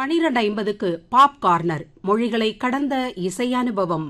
பனிரெண்டு ஐம்பதுக்கு pop corner மொழிகளை கடந்த இசையனுபவம்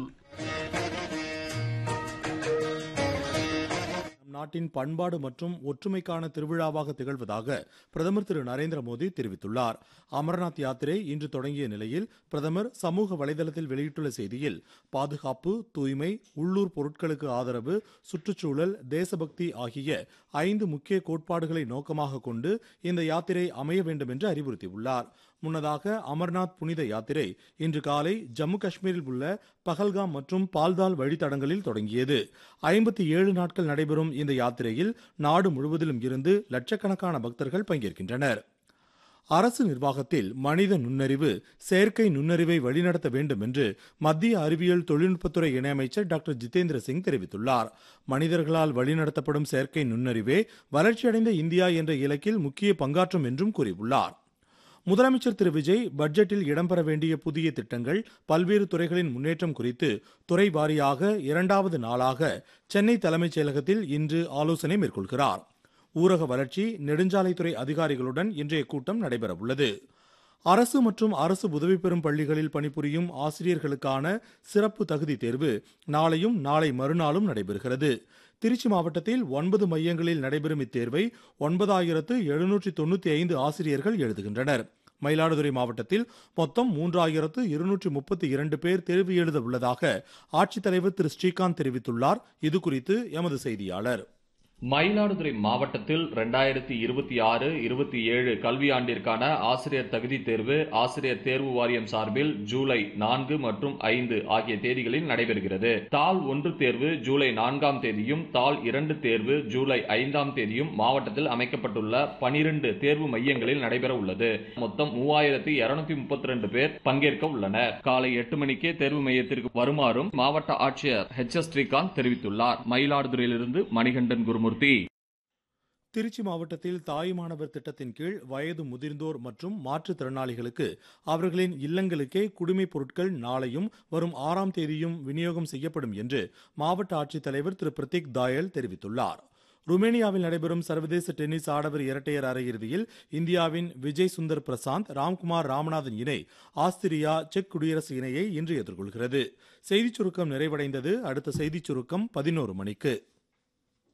நம் நாட்டின் பண்பாடு மற்றும் ஒற்றுமைக்கான திருவிழாவாக திகழ்வதாக பிரதமர் திரு நரேந்திர மோடி தெரிவித்துள்ளார் அமர்நாத் யாத்திரை இன்று தொடங்கிய நிலையில் பிரதமர் சமூக வலைதளத்தில் வெளியிட்டுள்ள செய்தியில் பாதுகாப்பு தூய்மை உள்ளூர் பொருட்களுக்கு ஆதரவு சுற்றுச்சூழல் தேசபக்தி ஆகிய ஐந்து முக்கிய கோட்பாடுகளை நோக்கமாக கொண்டு இந்த யாத்திரை அமைய வேண்டும் என்று அறிவுறுத்தியுள்ளார் முன்னதாக அமர்நாத் புனித யாத்திரை இன்று காலை ஜம்மு காஷ்மீரில் உள்ள பகல்காம் மற்றும் பால்தால் வழித்தடங்களில் தொடங்கியது ஐம்பத்தி ஏழு நாட்கள் நடைபெறும் இந்த யாத்திரையில் நாடு முழுவதிலும் இருந்து லட்சக்கணக்கான பக்தர்கள் பங்கேற்கின்றனர் அரசு நிர்வாகத்தில் மனித நுண்ணறிவு செயற்கை நுண்ணறிவை வழிநடத்த வேண்டும் என்று மத்திய அறிவியல் தொழில்நுட்பத்துறை இணையமைச்சர் டாக்டர் ஜிதேந்திர சிங் தெரிவித்துள்ளார் மனிதர்களால் வழிநடத்தப்படும் செயற்கை நுண்ணறிவே வளர்ச்சியடைந்த இந்தியா என்ற இலக்கில் முக்கிய பங்காற்றும் என்றும் கூறியுள்ளார் முதலமைச்சர் திரு விஜய் பட்ஜெட்டில் இடம்பெற வேண்டிய புதிய திட்டங்கள் பல்வேறு துறைகளின் முன்னேற்றம் குறித்து துறை வாரியாக இரண்டாவது நாளாக சென்னை தலைமைச் செயலகத்தில் இன்று ஆலோசனை மேற்கொள்கிறார் ஊரக வளர்ச்சி நெடுஞ்சாலைத்துறை அதிகாரிகளுடன் இன்றைய கூட்டம் நடைபெறவுள்ளது அரசு மற்றும் அரசு உதவி பெறும் பள்ளிகளில் பணிபுரியும் ஆசிரியர்களுக்கான சிறப்பு தகுதி தேர்வு நாளையும் நாளை மறுநாளும் நடைபெறுகிறது திருச்சி மாவட்டத்தில் ஒன்பது மையங்களில் நடைபெறும் இத்தேர்வை ஒன்பதாயிரத்து எழுநூற்றி தொண்ணூத்தி ஐந்து ஆசிரியர்கள் எழுதுகின்றனர் மயிலாடுதுறை மாவட்டத்தில் மொத்தம் மூன்றாயிரத்து இருநூற்றி முப்பத்தி இரண்டு பேர் தேர்வு எழுத உள்ளதாக ஆட்சித்தலைவர் திரு ஸ்ரீகாந்த் தெரிவித்துள்ளார் இதுகுறித்து எமது செய்தியாளர் மயிலாடுதுறை மாவட்டத்தில் ரெண்டாயிரத்தி இருபத்தி ஆறு இருபத்தி ஏழு கல்வியாண்டிற்கான ஆசிரியர் தகுதி தேர்வு ஆசிரியர் தேர்வு வாரியம் சார்பில் ஜூலை நான்கு மற்றும் ஐந்து ஆகிய தேதிகளில் நடைபெறுகிறது தாள் ஒன்று தேர்வு ஜூலை நான்காம் தேதியும் தாள் இரண்டு தேர்வு ஜூலை ஐந்தாம் தேதியும் மாவட்டத்தில் அமைக்கப்பட்டுள்ள பனிரெண்டு தேர்வு மையங்களில் நடைபெற உள்ளது மொத்தம் மூவாயிரத்தி இருநூத்தி முப்பத்தி ரெண்டு பேர் பங்கேற்க உள்ளனர் காலை எட்டு மணிக்கே தேர்வு மையத்திற்கு வருமாறும் மாவட்ட ஆட்சியர் ஹெச் எஸ் ஸ்ரீகாந்த் தெரிவித்துள்ளார் மயிலாடுதுறையிலிருந்து மணிகண்டன் குருமூர்த்தி திருச்சி மாவட்டத்தில் தாய்மானவர் திட்டத்தின் கீழ் வயது முதிர்ந்தோர் மற்றும் மாற்றுத்திறனாளிகளுக்கு அவர்களின் இல்லங்களுக்கே குடிமைப் பொருட்கள் நாளையும் வரும் ஆறாம் தேதியும் விநியோகம் செய்யப்படும் என்று மாவட்ட ஆட்சித்தலைவர் திரு பிரதீக் தாயல் தெரிவித்துள்ளார் ருமேனியாவில் நடைபெறும் சர்வதேச டென்னிஸ் ஆடவர் இரட்டையர் அரையிறுதியில் இந்தியாவின் விஜய் சுந்தர் பிரசாந்த் ராம்குமார் ராமநாதன் இணை ஆஸ்திரியா செக் குடியரசு இணையை இன்று எதிர்கொள்கிறது செய்திச் சுருக்கம் நிறைவடைந்தது அடுத்த செய்திச் சுருக்கம் பதினோரு மணிக்கு